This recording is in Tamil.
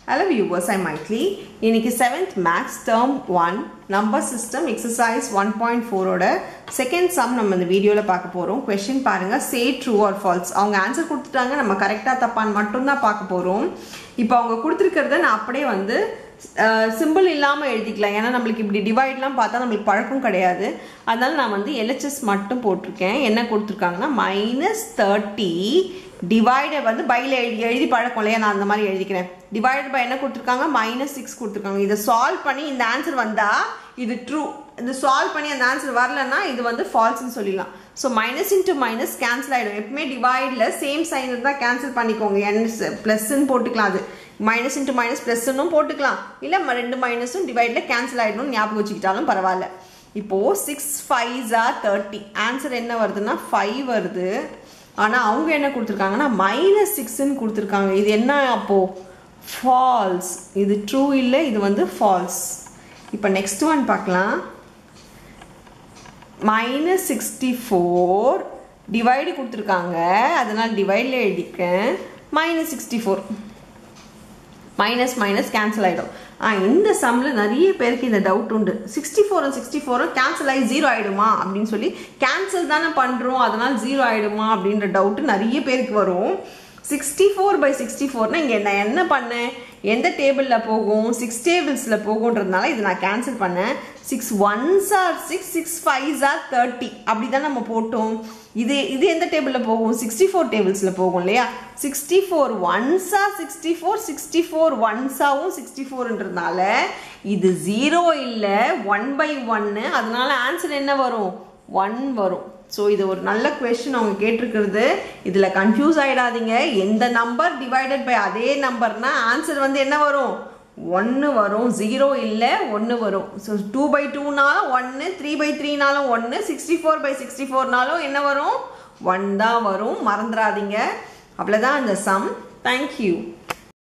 ஹலோ வியூவர்ஸ் ஐ மைட்லி இன்னைக்கு seventh maths term one number system exercise one point ஃபோரோட செகண்ட் சம் நம்ம இந்த வீடியோவில் பார்க்க போகிறோம் கொஷின் பாருங்கள் சே ட்ரூ ஆர் ஃபால்ஸ் அவங்க ஆன்சர் கொடுத்துட்டாங்க நம்ம கரெக்டாக தப்பான்னு மட்டும்தான் பார்க்க போகிறோம் இப்போ அவங்க கொடுத்துருக்கிறத நான் அப்படியே வந்து சிம்பிள் இல்லாமல் எழுதிக்கலாம் ஏன்னா நம்மளுக்கு இப்படி டிவைட்லாம் பார்த்தா நம்மளுக்கு பழக்கம் கிடையாது அதனால நான் வந்து எல்ஹெச்எஸ் மட்டும் போட்டிருக்கேன் என்ன கொடுத்துருக்காங்கன்னா மைனஸ் தேர்ட்டி டிவைடட் வந்து பையில் எழுதி எழுதி பழக்கம் இல்லையா நான் அந்த மாதிரி எழுதிக்கிறேன் டிவைடட் பை என்ன கொடுத்துருக்காங்க மைனஸ் சிக்ஸ் கொடுத்துருக்காங்க இதை சால்வ் பண்ணி இந்த ஆன்சர் வந்தால் இது ட்ரூ இந்த சால்வ் பண்ணி அந்த ஆன்சர் வரலன்னா இது வந்து ஃபால்ஸ்னு சொல்லிடலாம் so minus into minus cancel ஆகிடும் எப்பவுமே டிவைடில் சேம் சைன் இருந்தால் கேன்சல் பண்ணிக்கோங்க என் ப்ளஸ்ன்னு போட்டுக்கலாம் அது மைனஸ் இன்ட்டு மைனஸ் ப்ளஸ்ன்னு போட்டுக்கலாம் இல்லை ரெண்டு மைனஸும் டிவைடில் கேன்சல் ஆகிடணும்னு ஞாபகம் வச்சுக்கிட்டாலும் பரவாயில்ல இப்போது சிக்ஸ் ஃபைவ்ஸா தேர்ட்டி ஆன்சர் என்ன வருதுன்னா ஃபைவ் வருது ஆனால் அவங்க என்ன கொடுத்துருக்காங்கன்னா மைனஸ் சிக்ஸ்ன்னு கொடுத்துருக்காங்க இது என்ன அப்போது ஃபால்ஸ் இது ட்ரூ இல்லை இது வந்து ஃபால்ஸ் இப்போ நெக்ஸ்ட் ஒன் பார்க்கலாம் மைனஸ் சிக்ஸ்டி ஃபோர் டிவைடு கொடுத்துருக்காங்க அதனால் டிவைடில் எழுதிக்கிறேன் minus sixty four minus minus cancel ஆகிடும் ஆ இந்த சம்மில் நிறைய பேருக்கு இந்த டவுட் உண்டு சிக்ஸ்டி ஃபோரும் சிக்ஸ்டி ஃபோரும் கேன்சல் ஆகி ஜீரோ ஆகிடுமா அப்படின்னு சொல்லி கேன்சல் தானே பண்ணுறோம் அதனால் ஜீரோ ஆகிடுமா அப்படின்ற டவுட்டு நிறைய பேருக்கு வரும் சிக்ஸ்டி ஃபோர் பை சிக்ஸ்டி ஃபோர்னா இங்கே நான் என்ன பண்ணேன் எந்த டேபிளில் போகும் சிக்ஸ் டேபிள்ஸில் போகுன்றதுனால இதை நான் கேன்சல் பண்ணேன் six ones or six six fives or thirty அப்படி தான் நம்ம போட்டோம் இது இது எந்த டேபிளில் போகும் சிக்ஸ்டி ஃபோர் டேபிள்ஸில் போகும் இல்லையா சிக்ஸ்டி ஃபோர் ஒன்ஸா சிக்ஸ்டி ஃபோர் சிக்ஸ்டி ஃபோர் ஒன்ஸாவும் சிக்ஸ்டி ஃபோர்ன்றதுனால இது ஜீரோ இல்லை ஒன் பை ஒன்னு அதனால ஆன்சர் என்ன வரும் ஒன் வரும் ஸோ இது ஒரு நல்ல கொஷின் அவங்க கேட்டிருக்கிறது இதில் கன்ஃபியூஸ் ஆகிடாதீங்க எந்த நம்பர் டிவைடட் பை அதே நம்பர்னா ஆன்சர் வந்து என்ன வரும் ஒன்று வரும் ஜீரோ இல்லை ஒன்று வரும் ஸோ டூ பை டூனாலும் ஒன்று த்ரீ பை த்ரீனாலும் ஒன்று சிக்ஸ்டி ஃபோர் பை சிக்ஸ்டி ஃபோர்னாலும் என்ன வரும் ஒன் தான் வரும் மறந்துடாதீங்க அவ்வளோதான் இந்த சம் தேங்க்யூ